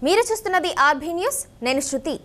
మీరు చూస్తున్నది RB news నేను శృతి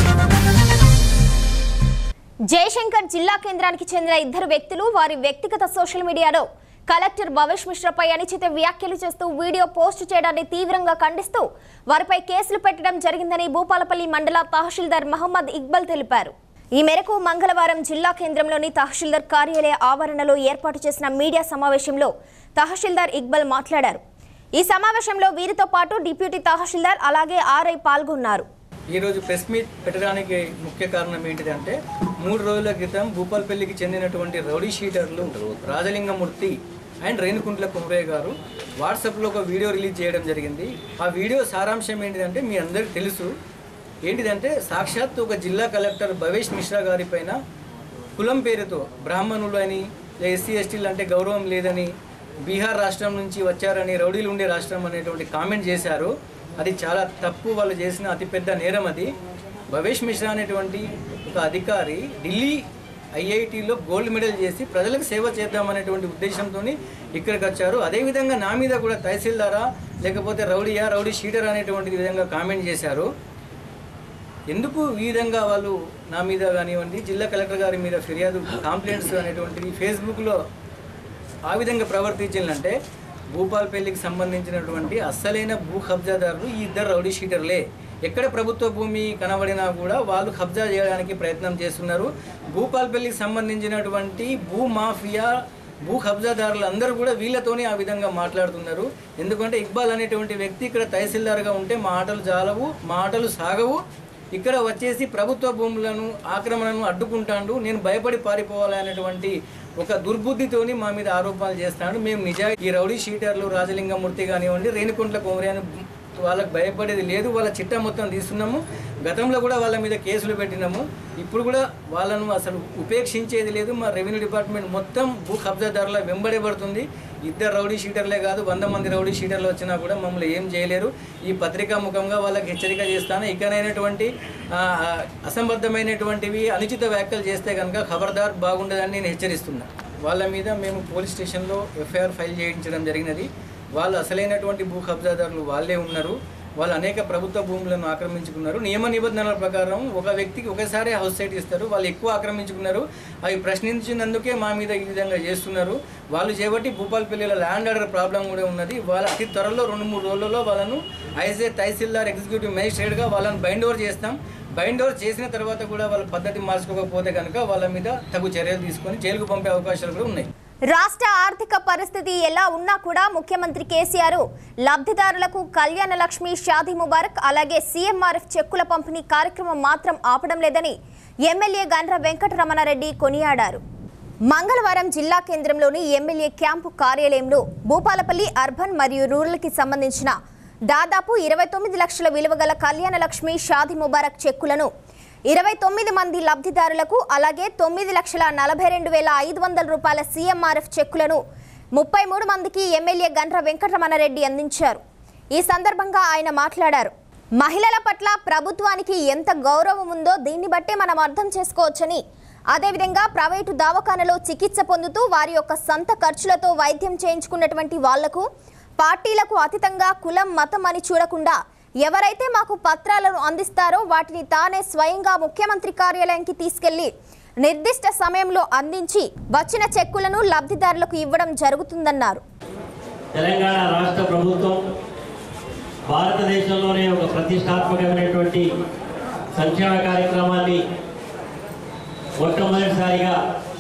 జయశంకర్ జిల్లా కేంద్రానికి చెందిన ఇద్దరు వ్యక్తులు వారి వ్యక్తిగత సోషల్ మీడియాలో కలెక్టర్ భవేష్ మిశ్రాపై అనుచిత వ్యాఖ్యలు చేస్తూ వీడియో పోస్ట్ చేయడాన్ని తీవ్రంగా ఖండిస్తూ వారిపై కేసులు పెట్టడం జరిగిందని భూపాలపల్లి మండల తహసీల్దార్ మహమ్మద్ ఇక్బల్ తెలిపారు ఈ మేరకు మంగళవారం జిల్లా కేంద్రంలోని తహసీల్దార్ కార్యాలయ ఆవరణలో ఏర్పాటు చేసిన మీడియా సమావేశంలో తహసీల్దార్ ఇక్బల్ మాట్లాడారు ఈ సమావేశంలో వీరితో పాటు డిప్యూటీ తహసీల్దార్ అలాగే ఆర్ఐ పాల్గొన్నారు ఈరోజు ప్రెస్ మీట్ పెట్టడానికి ముఖ్య కారణం ఏంటిదంటే మూడు రోజుల క్రితం భూపాల్పల్లికి చెందినటువంటి రౌడీ షీటర్లు రాజలింగమూర్తి అండ్ రేణుకుంట్ల కుమరయ్య గారు వాట్సాప్లో ఒక వీడియో రిలీజ్ చేయడం జరిగింది ఆ వీడియో సారాంశం ఏంటిదంటే మీ అందరికీ తెలుసు ఏంటిదంటే సాక్షాత్ ఒక జిల్లా కలెక్టర్ భవేష్ మిశ్రా గారి పైన కులం పేరుతో బ్రాహ్మణులు అని ఎస్సీ ఎస్టీలు అంటే గౌరవం లేదని బీహార్ రాష్ట్రం నుంచి వచ్చారని రౌడీలు ఉండే రాష్ట్రం అనేటువంటి కామెంట్ చేశారు అది చాలా తప్పు వాళ్ళు చేసిన అతిపెద్ద నేరం అది భవేష్ మిశ్రా అనేటువంటి ఒక అధికారి ఢిల్లీ ఐఐటిలో గోల్డ్ మెడల్ చేసి ప్రజలకు సేవ చేద్దామనేటువంటి ఉద్దేశంతో ఇక్కడికి వచ్చారు అదేవిధంగా నా మీద కూడా తహసీల్దారా లేకపోతే రౌడీయా రౌడీ షీటర్ అనేటువంటి విధంగా కామెంట్ చేశారు ఎందుకు ఈ విధంగా వాళ్ళు నా మీద కానివ్వండి జిల్లా కలెక్టర్ గారి మీద ఫిర్యాదు కంప్లైంట్స్ అనేటువంటివి ఫేస్బుక్లో ఆ విధంగా ప్రవర్తించాలంటే భూపాల్పల్లికి సంబంధించినటువంటి అస్సలైన భూ కబ్జాదారులు ఈ ఇద్దరు రౌడీ షీటర్లే ఎక్కడ ప్రభుత్వ భూమి కనబడినా కూడా వాళ్ళు కబ్జా చేయడానికి ప్రయత్నం చేస్తున్నారు భూపాల్పల్లికి సంబంధించినటువంటి భూ మాఫియా భూ కబ్జాదారులు అందరూ కూడా వీళ్ళతోనే ఆ విధంగా మాట్లాడుతున్నారు ఎందుకంటే ఇక్బాల్ అనేటువంటి వ్యక్తి ఇక్కడ తహసీల్దార్గా ఉంటే మాటలు జాలవు మాటలు సాగవు ఇక్కడ వచ్చేసి ప్రభుత్వ భూములను ఆక్రమణను అడ్డుకుంటాడు నేను భయపడి పారిపోవాలి అనేటువంటి ఒక దుర్బుద్ధితోని మా మీద ఆరోపణలు చేస్తాడు మేము నిజా ఈ రౌడీ షీటర్లు రాజలింగమూర్తి కానివ్వండి రేణుకుంట్ల కోమరి వాళ్ళకి భయపడేది లేదు వాళ్ళ చిట్టా మొత్తం తీస్తున్నాము గతంలో కూడా వాళ్ళ మీద కేసులు పెట్టినాము ఇప్పుడు కూడా వాళ్ళను అసలు ఉపేక్షించేది లేదు మా రెవెన్యూ డిపార్ట్మెంట్ మొత్తం భూ కబ్జాదారుల వెంబడబడుతుంది ఇద్దరు రౌడీ షీటర్లే కాదు వంద మంది రౌడీ షీటర్లు వచ్చినా కూడా మమ్మల్ని ఏం చేయలేరు ఈ పత్రికా ముఖంగా వాళ్ళకి హెచ్చరిక చేస్తాను ఇకనైనటువంటి ఆ, ఆ, అసంబద్ధమైనటువంటివి అనుచిత వ్యాఖ్యలు చేస్తే కనుక ఖబర్దార్ బాగుండదని నేను హెచ్చరిస్తున్నా వాళ్ళ మీద మేము పోలీస్ స్టేషన్లో ఎఫ్ఐఆర్ ఫైల్ చేయించడం జరిగినది వాళ్ళు అసలైనటువంటి భూ కబ్జాదారులు వాళ్ళే ఉన్నారు వాళ్ళు అనేక ప్రభుత్వ భూములను ఆక్రమించుకున్నారు నియమ నిబంధనల ప్రకారం ఒక వ్యక్తికి ఒకసారి హౌస్ సైట్ ఇస్తారు వాళ్ళు ఎక్కువ ఆక్రమించుకున్నారు అవి ప్రశ్నించినందుకే మా మీద ఈ విధంగా చేస్తున్నారు వాళ్ళు చేపట్టి భూపాలపల్లిలో ల్యాండ్ ఆర్డర్ ప్రాబ్లం కూడా ఉన్నది వాళ్ళ అతి త్వరలో రెండు మూడు రోజులలో వాళ్ళను ఐజే తహసీల్దార్ ఎగ్జిక్యూటివ్ మేజిస్ట్రేట్గా వాళ్ళని బైండ్ ఓవర్ చేస్తాం బైండ్ ఓవర్ చేసిన తర్వాత కూడా వాళ్ళ పద్ధతి మార్చుకోకపోతే కనుక వాళ్ళ మీద తగు చర్యలు తీసుకొని జైలుకు పంపే అవకాశాలు కూడా ఉన్నాయి రాష్ట్ర ఆర్థిక పరిస్థితి ఎలా ఉన్నా కూడా ముఖ్యమంత్రి కేసీఆర్ లబ్ధిదారులకు కళ్యాణ లక్ష్మి షాదీ ముబారక్ అలాగే సీఎంఆర్ఎఫ్ చెక్కుల పంపిణీ కార్యక్రమం మాత్రం ఆపడం లేదని ఎమ్మెల్యే గండ్ర వెంకటరమణారెడ్డి కొనియాడారు మంగళవారం జిల్లా కేంద్రంలోని ఎమ్మెల్యే క్యాంపు కార్యాలయంలో భూపాలపల్లి అర్బన్ మరియు రూరల్కి సంబంధించిన దాదాపు ఇరవై తొమ్మిది లక్షల విలువ గల కళ్యాణ లక్ష్మి షాదీ ముబారక్ చెక్కులను ఇరవై తొమ్మిది మంది లబ్ధిదారులకు అలాగే తొమ్మిది లక్షల నలభై రెండు వేల ఐదు వందల రూపాయల సీఎంఆర్ఎఫ్ చెక్కులను ముప్పై మూడు మందికి ఎమ్మెల్యే గండ్ర వెంకటరమణారెడ్డి అందించారు ఈ సందర్భంగా ఆయన మాట్లాడారు మహిళల పట్ల ప్రభుత్వానికి ఎంత గౌరవం ఉందో దీన్ని బట్టే మనం అర్థం చేసుకోవచ్చని అదేవిధంగా ప్రైవేటు దవాఖానలో చికిత్స పొందుతూ వారి యొక్క సొంత ఖర్చులతో వైద్యం చేయించుకున్నటువంటి వాళ్లకు పార్టీలకు అతీతంగా కులం మతం అని చూడకుండా ఎవరైతే మాకు పత్రాలను అందిస్తారో వాటిని తానే స్వయంగా ముఖ్యమంత్రి కార్యాలయానికి తీసుకెళ్లి నిర్దిష్ట సమయంలో అందించి వచ్చిన చెక్కులను లబ్ధిదారులకు ఇవ్వడం జరుగుతుందన్నారు తెలంగాణ రాష్ట్ర ప్రభుత్వం భారతదేశంలోనే ఒక ప్రతిష్టాత్మకమైనటువంటి సంక్షేమ కార్యక్రమాన్ని మొట్టమొదటిసారిగా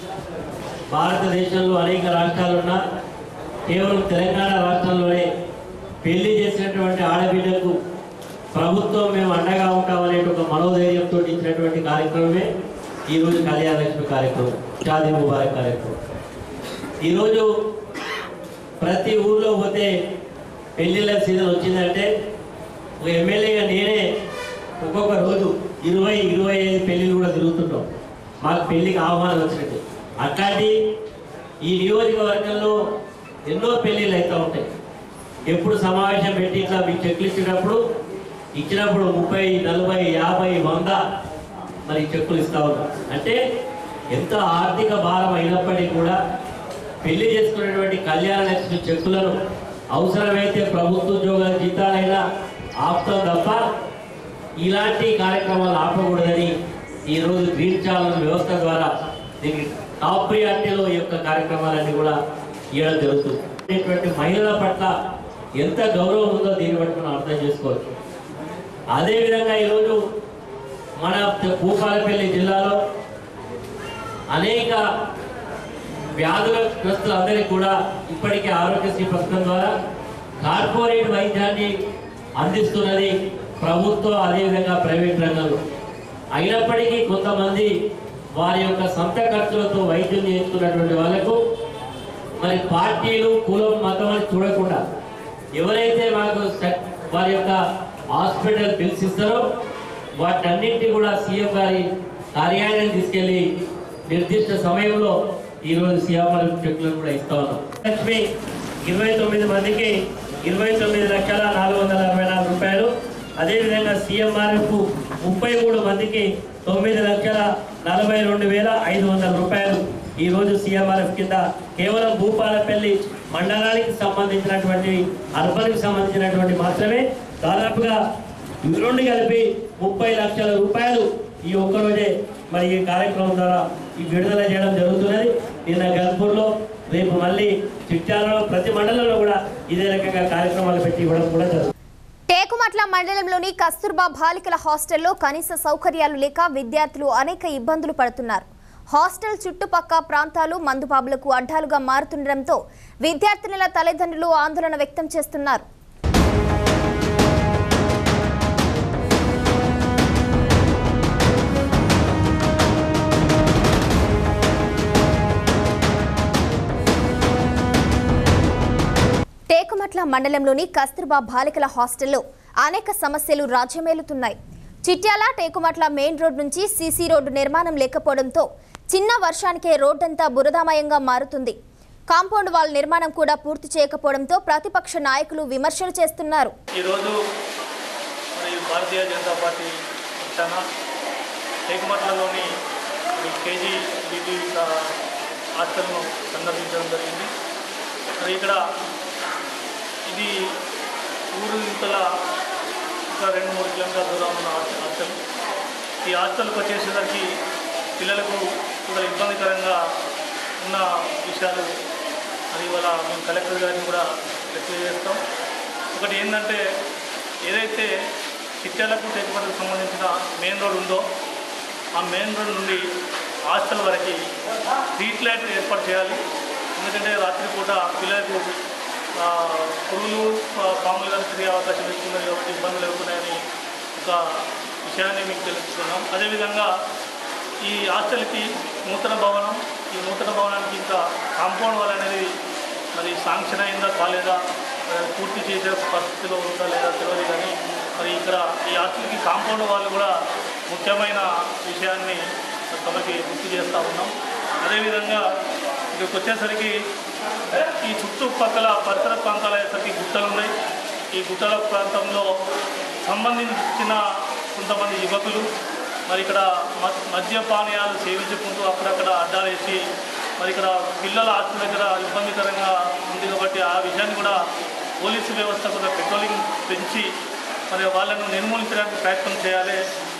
భారతదేశంలో అనేక రాష్ట్రాలున్నా కేవలం తెలంగాణ రాష్ట్రంలోనే పెళ్లి చేసినటువంటి ఆడబిడ్డకు ప్రభుత్వం మేము అండగా ఉంటామనే ఒక మనోధైర్యంతో ఇచ్చినటువంటి కార్యక్రమమే ఈరోజు కళ్యాణ లక్ష్మి కార్యక్రమం షాదీ ముబారక్ కార్యక్రమం ఈరోజు ప్రతి ఊర్లో పోతే పెళ్ళిళ్ళ సీజన్ వచ్చిందంటే ఒక ఎమ్మెల్యేగా నేనే ఒక్కొక్క రోజు ఇరవై ఇరవై ఐదు పెళ్ళిళ్ళు కూడా తిరుగుతుంటాం మాకు పెళ్ళికి ఆహ్వానం వచ్చినట్టు అట్లాంటి ఈ నియోజకవర్గంలో ఎన్నో పెళ్ళిళ్ళు అవుతూ ఉంటాయి ఎప్పుడు సమావేశం పెట్టి ఇట్లా మీకు చెక్లు ఇచ్చినప్పుడు ఇచ్చినప్పుడు ముప్పై నలభై యాభై వంద మరి చెక్కులు ఇస్తా ఉన్నాం అంటే ఎంత ఆర్థిక భారం అయినప్పటికీ కూడా పెళ్లి చేసుకున్నటువంటి కళ్యాణ లక్ష్మి చెక్కులను అవసరమైతే ప్రభుత్వ ఉద్యోగాల జీతాలైనా ఆపుతాం తప్ప ఇలాంటి కార్యక్రమాలు ఆపకూడదని ఈరోజు గ్రీన్ ఛానల్ వ్యవస్థ ద్వారా దీనికి టాప్ ప్రియారిటీలో ఈ యొక్క కార్యక్రమాలన్నీ కూడా ఇవ్వడం జరుగుతుంది ఇటువంటి మహిళల పట్ల ఎంత గౌరవం ఉందో దీన్ని బట్టి మనం అర్థం చేసుకోవచ్చు అదేవిధంగా ఈరోజు మన భూపాలపల్లి జిల్లాలో అనేక వ్యాధుల గ్రస్తులందరికీ కూడా ఇప్పటికే ఆరోగ్యశ్రీ పథకం ద్వారా కార్పొరేట్ వైద్యాన్ని అందిస్తున్నది ప్రభుత్వం అదేవిధంగా ప్రైవేట్ రంగంలో అయినప్పటికీ కొంతమంది వారి యొక్క సొంత ఖర్చులతో వైద్యం చేస్తున్నటువంటి వాళ్ళకు మరి పార్టీలు కులం మతం అని చూడకుండా ఎవరైతే మాకు స- వారి యొక్క హాస్పిటల్ బిల్స్ ఇస్తారో వాటన్నింటినీ కూడా సీఎం గారి కార్యాలయం తీసుకెళ్లి నిర్దిష్ట సమయంలో ఈరోజు సీఎం చెక్కులను కూడా ఇస్తా ఉన్నాం లక్ష్మి ఇరవై తొమ్మిది మందికి ఇరవై తొమ్మిది లక్షల నాలుగు వందల అరవై నాలుగు రూపాయలు అదేవిధంగా సీఎంఆర్ఎఫ్ ముప్పై మూడు మందికి తొమ్మిది లక్షల నలభై రెండు వేల ఐదు వందల రూపాయలు ఈ రోజు సీఎంఆర్ఎఫ్ కింద కేవలం భూపాలపల్లి మండలానికి సంబంధించినటువంటి అర్బన్కి సంబంధించినటువంటి మాత్రమే దాదాపుగా ఇవి రెండు కలిపి ముప్పై లక్షల రూపాయలు ఈ ఒక్కరోజే మరి ఈ కార్యక్రమం ద్వారా ఈ విడుదల చేయడం జరుగుతున్నది నిన్న గల్పూర్లో రేపు మళ్ళీ చిట్యాలలో ప్రతి మండలంలో కూడా ఇదే రకంగా కార్యక్రమాలు పెట్టి ఇవ్వడం కూడా జరుగుతుంది టేకుమట్ల మండలంలోని కస్తూర్బా బాలికల హాస్టల్లో కనీస సౌకర్యాలు లేక విద్యార్థులు అనేక ఇబ్బందులు పడుతున్నారు హాస్టల్ చుట్టుపక్క ప్రాంతాలు మందుబాబులకు అడ్డాలుగా మారుతుండటంతో విద్యార్థినుల తల్లిదండ్రులు ఆందోళన వ్యక్తం చేస్తున్నారు టేకుమట్ల మండలంలోని కస్తూర్బా బాలికల హాస్టల్లో అనేక సమస్యలు రాజ్యమేలుతున్నాయి చిట్యాల టేకుమట్ల మెయిన్ రోడ్ నుంచి సీసీ రోడ్డు నిర్మాణం లేకపోవడంతో చిన్న వర్షానికే రోడ్డంతా బురదామయంగా మారుతుంది కాంపౌండ్ వాల్ నిర్మాణం కూడా పూర్తి చేయకపోవడంతో ప్రతిపక్ష నాయకులు విమర్శలు చేస్తున్నారు ఈరోజు మరి భారతీయ జనతా పార్టీ పక్షాన టేకుమట్లలోని మరి కేజీ బీబీ హాస్టల్ను సందర్శించడం జరిగింది మరి ఇక్కడ ఇది ఊరు ఇంతల ఇంకా రెండు మూడు కిలోమీటర్ల దూరం ఉన్న హాస్టల్ హాస్టల్ ఈ హాస్టల్కి వచ్చేసరికి పిల్లలకు కొంత ఇబ్బందికరంగా ఉన్న విషయాలు అది ఇవాళ మేము కలెక్టర్ గారిని కూడా తెలియజేస్తాం ఒకటి ఏంటంటే ఏదైతే చిట్యాలకు టేకుమటకు సంబంధించిన మెయిన్ రోడ్ ఉందో ఆ మెయిన్ రోడ్ నుండి హాస్టల్ వరకు స్ట్రీట్ లైట్ ఏర్పాటు చేయాలి ఎందుకంటే రాత్రిపూట పిల్లలకు ఆ, పురుగులు ఆ, పాములు కానీ తిరిగే అవకాశం ఎక్కువ ఉంది కాబట్టి ఇబ్బందులు ఎదుర్కొన్నాయని ఒక విషయాన్ని మీకు తెలుస్తున్నాం అదేవిధంగా ఈ హాస్టల్కి నూతన భవనం ఈ నూతన భవనానికి ఇంకా కాంపౌండ్ వాల్ అనేది మరి శాంక్షన్ అయిందా కాలేదా మరి పూర్తి చేసే పరిస్థితిలో ఉందా లేదా తెలియదు కానీ మరి ఇక్కడ ఈ హాస్టల్కి కాంపౌండ్ వాళ్ళు కూడా ముఖ్యమైన విషయాన్ని తమకి గుర్తు చేస్తూ ఉన్నాం అదేవిధంగా ఇక్కడికి వచ్చేసరికి ఈ చుట్టుపక్కల పరిసర ప్రాంతాలు అయ్యేసరికి గుట్టలు ఉన్నాయి ఈ గుట్టల ప్రాంతంలో సంబంధించిన కొంతమంది యువకులు మరి ఇక్కడ మ- మద్యపానీయాలు సేవించుకుంటూ అక్కడక్కడ అడ్డాలు వేసి మరి ఇక్కడ పిల్లల హాస్టల్ దగ్గర ఇబ్బందికరంగా ఉంది కాబట్టి ఆ విషయాన్ని కూడా పోలీసు వ్యవస్థ కూడా పెట్రోలింగ్ పెంచి మరి వాళ్ళను నిర్మూలించడానికి ప్రయత్నం చేయాలి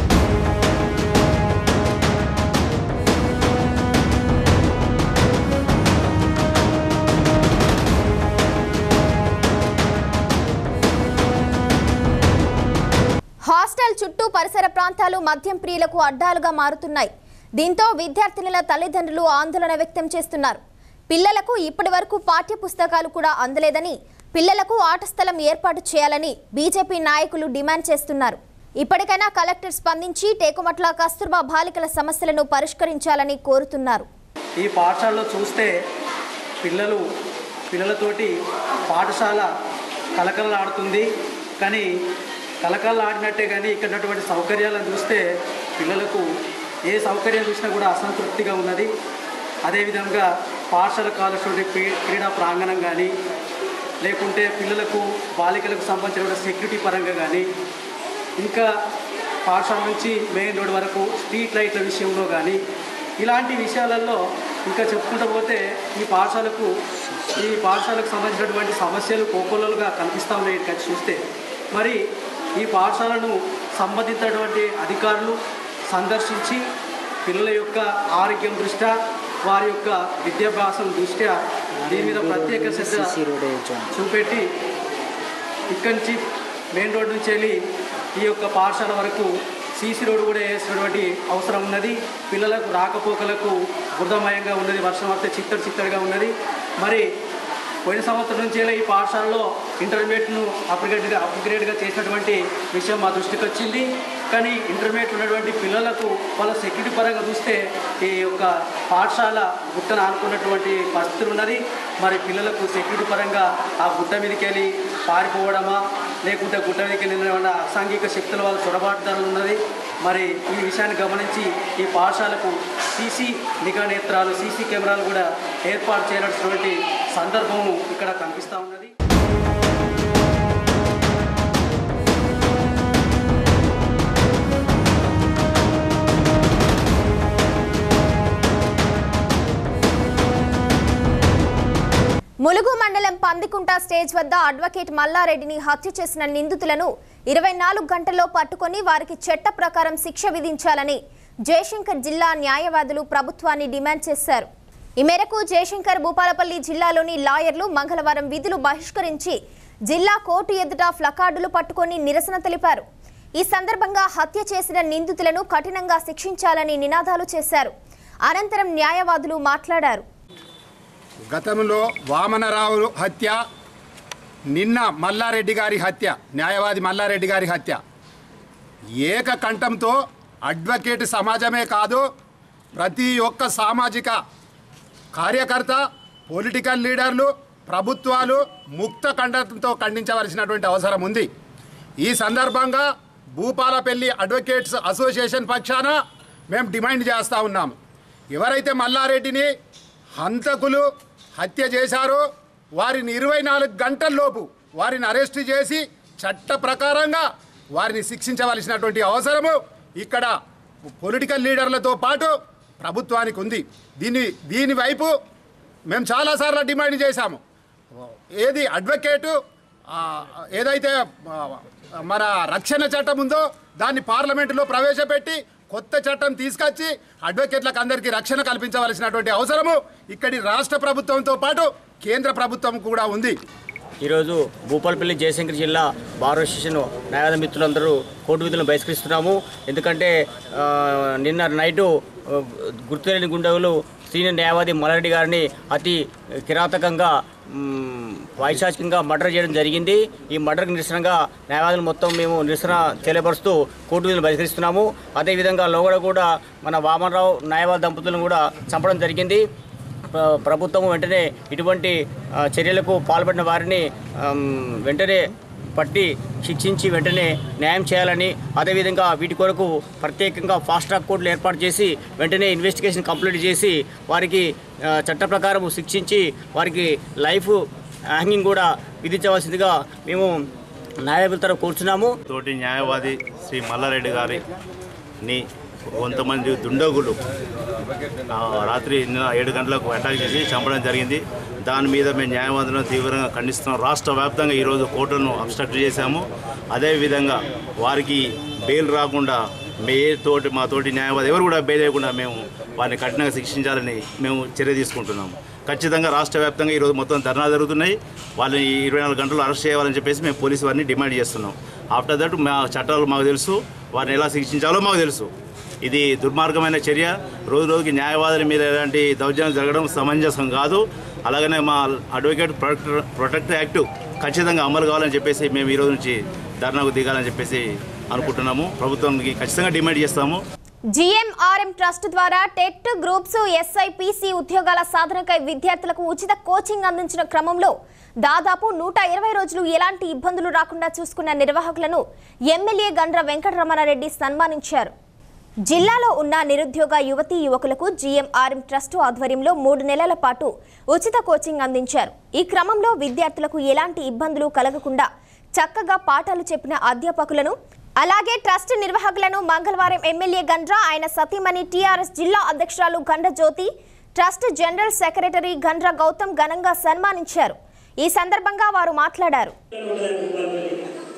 హాస్టల్ చుట్టూ పరిసర ప్రాంతాలు మద్యం ప్రియులకు అడ్డాలుగా మారుతున్నాయి దీంతో విద్యార్థినుల తల్లిదండ్రులు ఆందోళన వ్యక్తం చేస్తున్నారు పిల్లలకు ఇప్పటి వరకు పాఠ్య పుస్తకాలు కూడా అందలేదని పిల్లలకు ఆట స్థలం ఏర్పాటు చేయాలని బీజేపీ నాయకులు డిమాండ్ చేస్తున్నారు ఇప్పటికైనా కలెక్టర్ స్పందించి టేకుమట్ల కస్తూర్బా బాలికల సమస్యలను పరిష్కరించాలని కోరుతున్నారు ఈ పాఠశాలలో చూస్తే పిల్లలు పిల్లలతోటి పాఠశాల కలకలలాడుతుంది కానీ కలకలలాడినట్టే కానీ ఇక్కడ ఉన్నటువంటి సౌకర్యాలను చూస్తే పిల్లలకు ఏ సౌకర్యం చూసినా కూడా అసంతృప్తిగా ఉన్నది అదేవిధంగా పాఠశాల కావాల్సినటువంటి క్రీ- క్రీడా ప్రాంగణం కానీ లేకుంటే పిల్లలకు బాలికలకు సంబంధించిన సెక్యూరిటీ పరంగా కానీ ఇంకా పాఠశాల నుంచి మెయిన్ రోడ్ వరకు స్ట్రీట్ లైట్ల విషయంలో కానీ ఇలాంటి విషయాలలో ఇంకా చెప్పుకుంటూ పోతే ఈ పాఠశాలకు ఈ పాఠశాలకు సంబంధించినటువంటి సమస్యలు కోకొల్లలుగా కనిపిస్తూ ఉన్నాయి ఇక్కడ చూస్తే మరి ఈ పాఠశాలను సంబంధించినటువంటి అధికారులు సందర్శించి పిల్లల యొక్క ఆరోగ్యం దృష్ట్యా వారి యొక్క విద్యాభ్యాసం దృష్ట్యా దీని మీద ప్రత్యేక శ్రద్ధ చూపెట్టి ఇక్కడి నుంచి మెయిన్ రోడ్ నుంచి వెళ్ళి ఈ యొక్క పాఠశాల వరకు సీసీ రోడ్డు కూడా వేసినటువంటి అవసరం ఉన్నది పిల్లలకు రాకపోకలకు బురదమయంగా ఉన్నది వర్షం వస్తే చిత్తడి చిత్తడిగా ఉన్నది మరి పోయిన సంవత్సరం నుంచి ఈ పాఠశాలలో ఇంటర్మీడియట్ను అప్గ్రేడ్గా అప్గ్రేడ్గా చేసినటువంటి విషయం మా దృష్టికి వచ్చింది కానీ ఇంటర్మీడియట్ ఉన్నటువంటి పిల్లలకు వాళ్ళ సెక్యూరిటీ పరంగా చూస్తే ఈ యొక్క పాఠశాల గుట్టను ఆనుకున్నటువంటి పరిస్థితులు ఉన్నది మరి పిల్లలకు సెక్యూరిటీ పరంగా ఆ గుట్ట మీదకి వెళ్ళి పారిపోవడమా లేకుంటే గుట్ట మీదకి వెళ్ళిన ఏమైనా అసాంఘిక శక్తుల వల్ల చొరబాటుదారులు ఉన్నది మరి ఈ విషయాన్ని గమనించి ఈ పాఠశాలకు సీసీ నిఘా నేత్రాలు సీసీ కెమెరాలు కూడా ఏర్పాటు చేయనటువంటి సందర్భము ఇక్కడ కనిపిస్తూ ఉన్నది ములుగు మండలం పందికుంట స్టేజ్ వద్ద అడ్వకేట్ మల్లారెడ్డిని హత్య చేసిన నిందితులను ఇరవై నాలుగు గంటల్లో పట్టుకొని వారికి చట్ట ప్రకారం శిక్ష విధించాలని జయశంకర్ జిల్లా న్యాయవాదులు ప్రభుత్వాన్ని డిమాండ్ చేశారు ఈ మేరకు జయశంకర్ భూపాలపల్లి జిల్లాలోని లాయర్లు మంగళవారం విధులు బహిష్కరించి జిల్లా కోర్టు ఎదుట ఫ్లకార్డులు పట్టుకొని నిరసన తెలిపారు ఈ సందర్భంగా హత్య చేసిన నిందితులను కఠినంగా శిక్షించాలని నినాదాలు చేశారు అనంతరం న్యాయవాదులు మాట్లాడారు గతంలో వామనరావు హత్య నిన్న మల్లారెడ్డి గారి హత్య న్యాయవాది మల్లారెడ్డి గారి హత్య ఏకకంఠంతో అడ్వకేట్ సమాజమే కాదు ప్రతి ఒక్క సామాజిక కార్యకర్త పొలిటికల్ లీడర్లు ప్రభుత్వాలు ముక్త ఖండంతో ఖండించవలసినటువంటి అవసరం ఉంది ఈ సందర్భంగా భూపాలపల్లి అడ్వకేట్స్ అసోసియేషన్ పక్షాన మేము డిమాండ్ చేస్తూ ఉన్నాము ఎవరైతే మల్లారెడ్డిని హంతకులు హత్య చేశారో వారిని ఇరవై నాలుగు గంటల్లోపు వారిని అరెస్టు చేసి చట్ట ప్రకారంగా వారిని శిక్షించవలసినటువంటి అవసరము ఇక్కడ పొలిటికల్ లీడర్లతో పాటు ప్రభుత్వానికి ఉంది దీని దీని వైపు మేము చాలాసార్లు డిమాండ్ చేశాము ఏది అడ్వకేటు ఆ, ఏదైతే ఆ, మన రక్షణ చట్టం ఉందో దాన్ని పార్లమెంటులో ప్రవేశపెట్టి కొత్త చట్టం తీసుకొచ్చి అడ్వకేట్లకు అందరికీ రక్షణ కల్పించవలసినటువంటి అవసరము ఇక్కడి రాష్ట్ర ప్రభుత్వంతో పాటు కేంద్ర ప్రభుత్వం కూడా ఉంది ఈరోజు భూపాలపల్లి జయశంకర్ జిల్లా బార్ అసోసియేషన్ న్యాయవాద మిత్రులందరూ కోర్టు విధులను బహిష్కరిస్తున్నాము ఎందుకంటే ఆ, నిన్న నైటు ఆ, గుర్తులేని గుండెలు సీనియర్ న్యాయవాది మల్లారెడ్డి గారిని అతి కిరాతకంగా మ్, వైశాచికంగా మర్డర్ చేయడం జరిగింది ఈ మర్డర్కి నిరసనగా న్యాయవాదులు మొత్తం మేము నిరసన తెలియపరుస్తూ కోర్టు విధులను బహిష్కరిస్తున్నాము అదేవిధంగా లోగడ కూడా మన వామనరావు న్యాయవాద దంపతులను కూడా చంపడం జరిగింది ప్ర- ప్రభుత్వం వెంటనే ఇటువంటి ఆ, చర్యలకు పాల్పడిన వారిని ఆమ్, వెంటనే పట్టి శిక్షించి వెంటనే న్యాయం చేయాలని అదేవిధంగా వీటి కొరకు ప్రత్యేకంగా ఫాస్ట్ ట్రాక్ కోర్టులు ఏర్పాటు చేసి వెంటనే ఇన్వెస్టిగేషన్ కంప్లీట్ చేసి వారికి ఆ, చట్ట ప్రకారం శిక్షించి వారికి లైఫ్ హ్యాంగింగ్ కూడా విధించవలసిందిగా మేము న్యాయవాదుల తరఫు కూర్చున్నాము తోటి న్యాయవాది శ్రీ మల్లారెడ్డి గారిని కొంతమంది దుండగులు ఆ, రాత్రి నిన్న ఏడు గంటలకు అటాక్ చేసి చంపడం జరిగింది దాని మీద మేము న్యాయవాదులను తీవ్రంగా ఖండిస్తున్నాం రాష్ట్ర వ్యాప్తంగా ఈరోజు కోర్టును అబ్స్ట్రక్ట్ చేశాము అదేవిధంగా వారికి బెయిల్ రాకుండా మే తోటి మా తోటి న్యాయవాది ఎవరు కూడా బెయిల్ లేకుండా మేము వారిని కఠినంగా శిక్షించాలని మేము చర్య తీసుకుంటున్నాము ఖచ్చితంగా రాష్ట్ర వ్యాప్తంగా ఈరోజు మొత్తం ధర్నా జరుగుతున్నాయి వాళ్ళని ఇరవై నాలుగు గంటలు అరెస్ట్ చేయాలని చెప్పేసి మేము పోలీసు వారిని డిమాండ్ చేస్తున్నాం ఆఫ్టర్ దట్ మా చట్టాలు మాకు తెలుసు వారిని ఎలా శిక్షించాలో మాకు తెలుసు ఇది దుర్మార్గమైన చర్య రోజు రోజుకి న్యాయవాదుల మీద ఎలాంటి దౌర్జన్యం జరగడం సమంజసం కాదు అలాగనే మా అడ్వకేట్ ప్రొటెక్ట్ ప్రొటెక్ట్ యాక్ట్ ఖచ్చితంగా అమలు కావాలని చెప్పేసి మేము ఈ రోజు నుంచి ధర్నాకు దిగాలని చెప్పేసి అనుకుంటున్నాము ప్రభుత్వానికి ఖచ్చితంగా డిమాండ్ చేస్తాము జిఎంఆర్ఎం ట్రస్ట్ ద్వారా టెట్ గ్రూప్స్ ఎస్ఐపిసి ఉద్యోగాల సాధనకై విద్యార్థులకు ఉచిత కోచింగ్ అందించిన క్రమంలో దాదాపు నూట ఇరవై రోజులు ఎలాంటి ఇబ్బందులు రాకుండా చూసుకున్న నిర్వాహకులను ఎమ్మెల్యే గండ్ర వెంకటరమణారెడ్డి సన్మానించారు జిల్లాలో ఉన్న నిరుద్యోగ యువతీ యువకులకు జిఎంఆర్ఎం ట్రస్ట్ ఆధ్వర్యంలో మూడు నెలల పాటు ఉచిత కోచింగ్ అందించారు ఈ క్రమంలో విద్యార్థులకు ఎలాంటి ఇబ్బందులు కలగకుండా చక్కగా పాఠాలు చెప్పిన అధ్యాపకులను అలాగే ట్రస్ట్ నిర్వాహకులను మంగళవారం ఎమ్మెల్యే గండ్ర ఆయన సతీమణి టీఆర్ఎస్ జిల్లా అధ్యక్షురాలు Gandra Jyothi trust general secretary Gandra Gautam ఘనంగా సన్మానించారు ఈ సందర్భంగా వారు మాట్లాడారు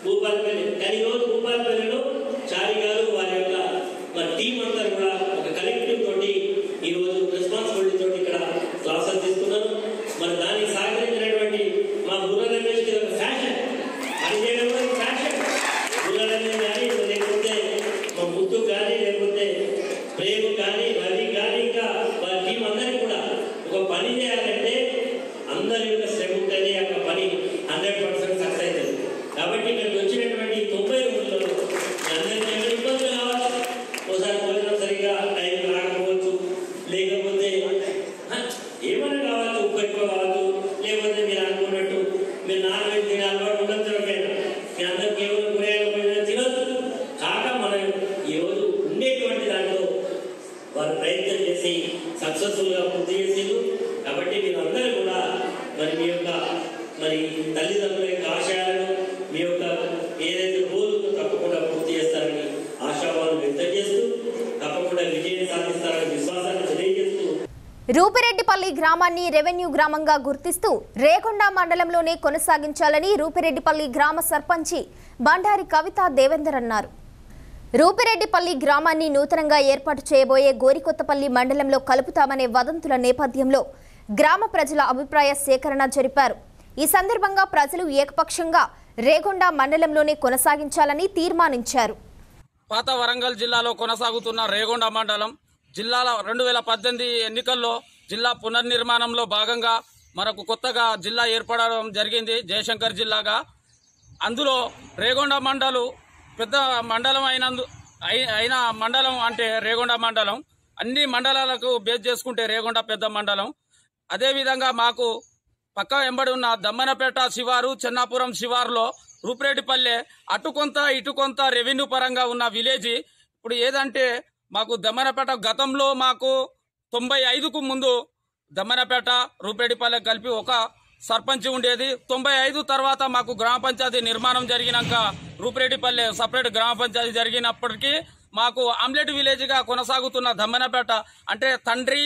భూపాలపల్లి కానీ ఈరోజు భూపాలపల్లిలో చారి గారు వారి యొక్క మన టీం అంతా కూడా ఒక కలెక్టివ్ తోటి ఈరోజు రెస్పాన్సిబిలిటీ తోటి ఇక్కడ క్లాసెస్ తీసుకున్నారు మరి దానికి సహకరించినటువంటి మా బుర్ర రమేష్ కి ఒక ఫ్యాషన్ పని చేయడం కూడా ఫ్యాషన్ బుర్ర రమేష్ కానీ లేకపోతే మా ముత్తు కానీ లేకపోతే ప్రేమ్ కానీ రవి కానీ ఇంకా వారి టీం అందరికీ కూడా ఒక పని చేయాలంటే అందరి యొక్క శ్రమ ఉంటేనే ఆ పని హండ్రెడ్ పర్సెంట్ సక్సెస్ అవుతుంది కాబట్టి ఇక్కడికి వచ్చినటువంటి తొంభై రోజులలో మీ అందరికీ ఏమైనా ఇబ్బందులు కావచ్చు ఒకసారి భోజనం సరిగా టైం రాకపోవచ్చు లేకపోతే హ, ఏమైనా కావచ్చు ఉప్పు ఎక్కువ కావచ్చు లేకపోతే మీరు అనుకున్నట్టు మీరు నాన్ వెజ్ తినే అలవాటు ఉండొచ్చు ఎవరికైనా మీ అందరు కేవలం కూరగాయలు భోజనం తినొద్దు కాక మనం ఈరోజు ఉండేటువంటి దాంట్లో వారు ప్రయత్నం చేసి సక్సెస్ఫుల్గా పూర్తి చేసిండ్రు కాబట్టి మీరు అందరూ కూడా మరి మీ యొక్క మరి తల్లిదండ్రుల యొక్క ఆశయాలను మీ యొక్క ఏదైతే గోల్తో తప్పకుండా పూర్తి చేస్తారని ఆశావాదం వ్యక్తం చేస్తూ తప్పకుండా విజయం సాధిస్తారని విశ్వాసాన్ని తెలియజేస్తూ రూపిరెడ్డిపల్లి గ్రామాన్ని రెవెన్యూ గ్రామంగా గుర్తిస్తూ రేకొండ మండలంలోనే కొనసాగించాలని రూపిరెడ్డిపల్లి గ్రామ సర్పంచి బండారి కవిత దేవేందర్ అన్నారు రూపిరెడ్డిపల్లి గ్రామాన్ని నూతనంగా ఏర్పాటు చేయబోయే గోరికొత్తపల్లి మండలంలో కలుపుతామనే వదంతుల నేపథ్యంలో గ్రామ ప్రజల అభిప్రాయ సేకరణ జరిపారు ఈ సందర్భంగా ప్రజలు ఏకపక్షంగా రేగొండ మండలంలోనే కొనసాగించాలని తీర్మానించారు పాత వరంగల్ జిల్లాలో కొనసాగుతున్న రేగొండ మండలం జిల్లాల రెండు వేల పద్దెనిమిది ఎన్నికల్లో జిల్లా పునర్నిర్మాణంలో భాగంగా మనకు కొత్తగా జిల్లా ఏర్పడడం జరిగింది జయశంకర్ జిల్లాగా అందులో రేగొండ మండలు పెద్ద మండలం అయినందు అయి- అయిన మండలం అంటే రేగొండ మండలం అన్ని మండలాలకు బేస్ చేసుకుంటే రేగొండ పెద్ద మండలం అదేవిధంగా మాకు పక్క వెంబడి ఉన్న దమ్మనపేట శివారు చెన్నాపురం శివారులో రూపురేటిపల్లె అటు కొంత ఇటు కొంత రెవెన్యూ పరంగా ఉన్న విలేజ్ ఇప్పుడు ఏదంటే మాకు దమ్మనపేట గతంలో మాకు తొంభై ఐదుకు ముందు దమ్మనపేట రూపేడిపల్లె కలిపి ఒక సర్పంచ్ ఉండేది తొంభై ఐదు తర్వాత మాకు గ్రామ పంచాయతీ నిర్మాణం జరిగినాక రూపిరెడ్డిపల్లె సపరేట్ గ్రామ పంచాయతీ జరిగినప్పటికీ మాకు ఆమ్లెట్ విలేజ్ గా కొనసాగుతున్న దమ్మనపేట అంటే తండ్రి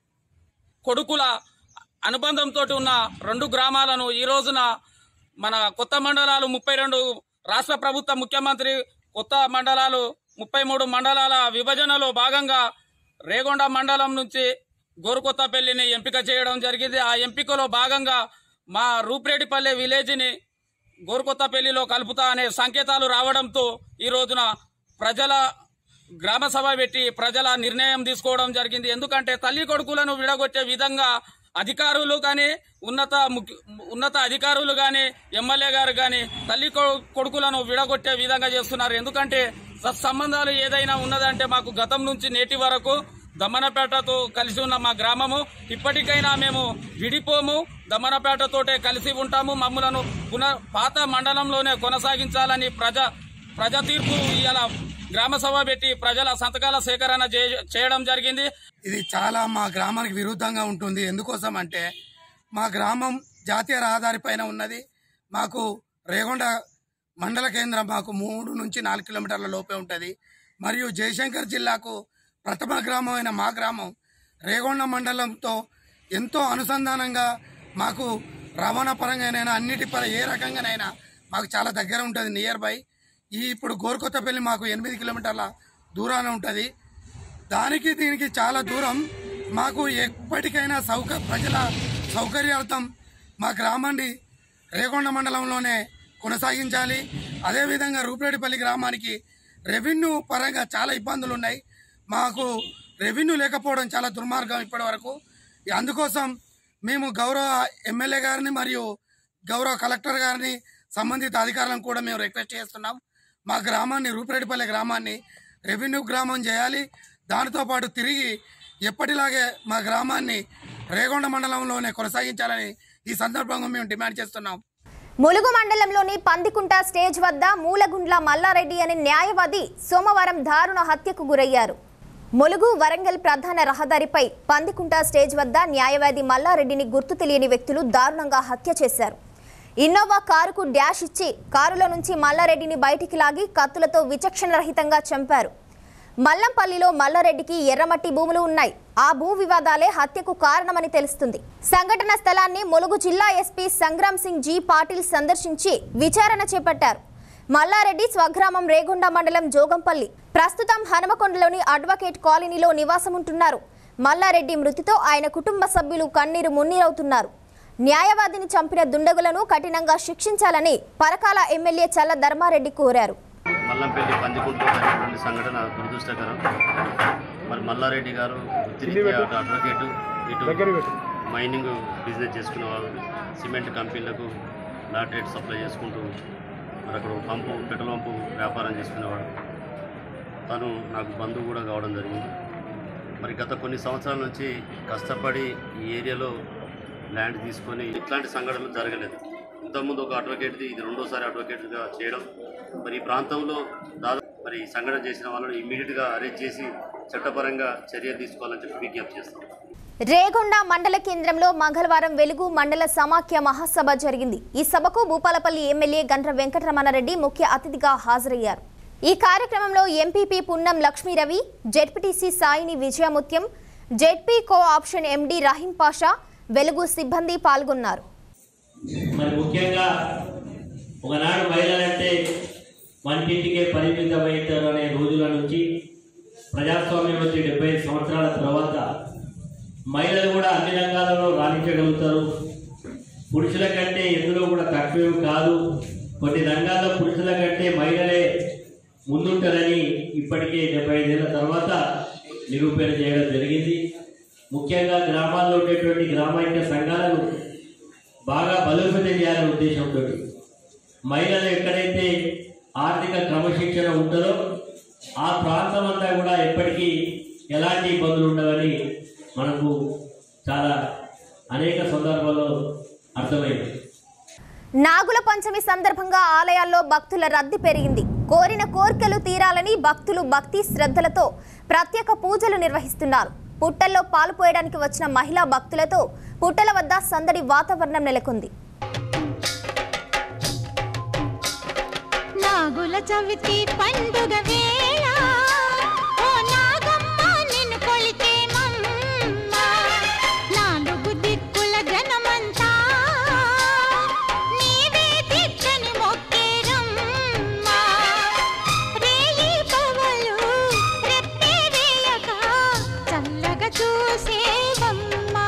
కొడుకుల అనుబంధంతో ఉన్న రెండు గ్రామాలను ఈ రోజున మన కొత్త మండలాలు ముప్పై రెండు రాష్ట్ర ప్రభుత్వ ముఖ్యమంత్రి కొత్త మండలాలు ముప్పై మూడు మండలాల విభజనలో భాగంగా రేగొండ మండలం నుంచి గోరుకొత్తపల్లిని ఎంపిక చేయడం జరిగింది ఆ ఎంపికలో భాగంగా మా రూపిరెడ్డిపల్లె విలేజ్ని గోరుకొత్తపల్లిలో కలుపుతా అనే సంకేతాలు రావడంతో ఈ రోజున ప్రజల గ్రామ సభ పెట్టి ప్రజల నిర్ణయం తీసుకోవడం జరిగింది ఎందుకంటే తల్లి కొడుకులను విడగొట్టే విధంగా అధికారులు కానీ ఉన్నత ముఖ్య- ఉన్నత అధికారులు కానీ ఎమ్మెల్యే గారు కానీ తల్లి కొ- కొడుకులను విడగొట్టే విధంగా చేస్తున్నారు ఎందుకంటే సత్సంబంధాలు ఏదైనా ఉన్నదంటే మాకు గతం నుంచి నేటి వరకు దమ్మనపేటతో కలిసి ఉన్న మా గ్రామము ఇప్పటికైనా మేము విడిపోము దమ్మనపేటతోటే కలిసి ఉంటాము మమ్మలను పునః పాత మండలంలోనే కొనసాగించాలని ప్రజా ప్రజా తీర్పు ఇవాళ గ్రామ సభ పెట్టి ప్రజల సంతకాల సేకరణ చే- చేయడం జరిగింది ఇది చాలా మా గ్రామానికి విరుద్ధంగా ఉంటుంది ఎందుకోసం అంటే మా గ్రామం జాతీయ రహదారి పైన ఉన్నది మాకు రేగొండ మండల కేంద్రం మాకు మూడు నుంచి నాలుగు కిలోమీటర్ల లోపే ఉంటుంది మరియు జయశంకర్ జిల్లాకు ప్రథమ గ్రామం అయిన మా గ్రామం రేగొండ మండలంతో ఎంతో అనుసంధానంగా మాకు రవాణా పరంగానైనా అన్నిటి పర ఏ రకంగానైనా మాకు చాలా దగ్గర ఉంటుంది నియర్ బై ఈ ఇప్పుడు గోరుకొత్తపల్లి మాకు ఎనిమిది కిలోమీటర్ల దూరాన ఉంటుంది దానికి దీనికి చాలా దూరం మాకు ఎప్పటికైనా సౌక ప్రజల సౌకర్యార్థం మా గ్రామాన్ని రేగొండ మండలంలోనే కొనసాగించాలి అదేవిధంగా రూపరేడిపల్లి గ్రామానికి రెవెన్యూ పరంగా చాలా ఇబ్బందులు ఉన్నాయి మాకు రెవెన్యూ లేకపోవడం చాలా దుర్మార్గం ఇప్పటి వరకు అందుకోసం మేము గౌరవ ఎమ్మెల్యే గారిని మరియు గౌరవ కలెక్టర్ గారిని సంబంధిత అధికారులను కూడా మేము రిక్వెస్ట్ చేస్తున్నాం మా గ్రామాన్ని రూపిరెడ్డిపల్లి గ్రామాన్ని రెవెన్యూ గ్రామం చేయాలి దానితో పాటు తిరిగి ఎప్పటిలాగే మా గ్రామాన్ని రేగొండ మండలంలోనే కొనసాగించాలని ఈ సందర్భంగా మేము డిమాండ్ చేస్తున్నాం ములుగు మండలంలోని పందికుంట స్టేజ్ వద్ద మూలగుండ్ల మల్లారెడ్డి అనే న్యాయవాది సోమవారం దారుణ హత్యకు గురయ్యారు ములుగు వరంగల్ ప్రధాన రహదారిపై పందికుంట స్టేజ్ వద్ద న్యాయవాది మల్లారెడ్డిని గుర్తు తెలియని వ్యక్తులు దారుణంగా హత్య చేశారు ఇన్నోవా కారుకు డ్యాష్ ఇచ్చి కారులో నుంచి మల్లారెడ్డిని బయటికి లాగి కత్తులతో విచక్షణరహితంగా చంపారు మల్లంపల్లిలో మల్లారెడ్డికి ఎర్రమట్టి భూములు ఉన్నాయి ఆ భూ వివాదాలే హత్యకు కారణమని తెలుస్తుంది సంఘటన స్థలాన్ని ములుగు జిల్లా ఎస్పీ సంగ్రామ్ సింగ్ జీ పాటిల్ సందర్శించి విచారణ చేపట్టారు మల్లారెడ్డి స్వగ్రామం రేగొండ మండలం జోగంపల్లి ప్రస్తుతం హనుమకొండలోని అడ్వకేట్ కాలనీలో నివాసముంటున్నారు మల్లారెడ్డి మృతితో ఆయన కుటుంబ సభ్యులు కన్నీరు మున్నీరవుతున్నారు న్యాయవాదిని చంపిన దుండగులను కఠినంగా శిక్షించాలని పరకాల ఎమ్మెల్యే చల్ల ధర్మారెడ్డి కోరారు మల్లంపల్లి పందికుంటలో జరిగినటువంటి సంఘటన దురదృష్టకరం మరి మల్లారెడ్డి గారు వృత్తిరీత్యా అటు అడ్వకేటు ఇటు మైనింగ్ బిజినెస్ చేసుకునేవాడు సిమెంట్ కంపెనీలకు లాటరేట్ సప్లై చేసుకుంటూ మరి అక్కడ పంపు పెట్రోల్ పంపు వ్యాపారం చేసుకునేవాడు తను నాకు బంధువు కూడా కావడం జరిగింది మరి గత కొన్ని సంవత్సరాల నుంచి కష్టపడి ఈ ఏరియాలో ల్యాండ్ తీసుకొని ఇట్లాంటి సంఘటనలు జరగలేదు ఇంతకుముందు ఒక అడ్వకేట్ది ఇది రెండోసారి అడ్వకేట్గా చేయడం మరి ఈ ప్రాంతంలో దాదాపు మరి ఈ సంఘటన చేసిన వాళ్ళని ఇమ్మీడియట్గా అరెస్ట్ చేసి చట్టపరంగా చర్యలు తీసుకోవాలని చెప్పి విజ్ఞప్తి చేస్తాం రేగొండ మండల కేంద్రంలో మంగళవారం వెలుగు మండల సమాఖ్య మహాసభ జరిగింది ఈ సభకు భూపాలపల్లి ఎమ్మెల్యే గండ్ర వెంకటరమణారెడ్డి ముఖ్య అతిథిగా హాజరయ్యారు ఈ కార్యక్రమంలో ఎంపీపీ పున్నం Lakshmiravi ZPTC Saini Vijayamuthyam ZP co option MD Rahim Pasha Velugu సిబ్బంది పాల్గొన్నారు మరి ముఖ్యంగా ఒకనాడు మహిళలంటే వంటింటికే పరిమితమవుతారు అనే రోజుల నుంచి ప్రజాస్వామ్యం వచ్చి డెబ్బై ఐదు సంవత్సరాల తర్వాత మహిళలు కూడా అన్ని రంగాలలో రాణించగలుగుతారు పురుషుల కంటే ఎందులో కూడా తక్కువ కాదు కొన్ని రంగాల్లో పురుషుల కంటే మహిళలే ముందుంటారని ఇప్పటికే డెబ్బై ఐదేళ్ల తర్వాత నిరూపణ చేయడం జరిగింది ముఖ్యంగా గ్రామాల్లో ఉండేటువంటి గ్రామైక్య సంఘాలను బాగా బలోపేతం చేయాలనే ఉద్దేశంతో మహిళలు ఎక్కడైతే ఆర్థిక క్రమశిక్షణ ఉంటుందో ఆ ప్రాంతం అంతా కూడా ఎప్పటికీ ఎలాంటి ఇబ్బందులు ఉండవని మనకు చాలా అనేక సందర్భాల్లో అర్థమైంది నాగుల పంచమి సందర్భంగా ఆలయాల్లో భక్తుల రద్దీ పెరిగింది కోరిన కోర్కెలు తీరాలని భక్తులు భక్తి శ్రద్ధలతో ప్రత్యేక పూజలు నిర్వహిస్తున్నారు పుట్టల్లో పాలు పోయడానికి వచ్చిన మహిళా భక్తులతో పుట్టల వద్ద సందడి వాతావరణం నెలకొంది నాగుల చవితి పండుగ వేళ ఓ నాగమ్మ నిన్ను కొలిచేమమ్మ నాలుగు దిక్కుల జనమంతా నీవే దిక్కని మొక్కేరమ్మ రేయి పవలు రెప్పే వేయక చల్లగా చూసేవమ్మ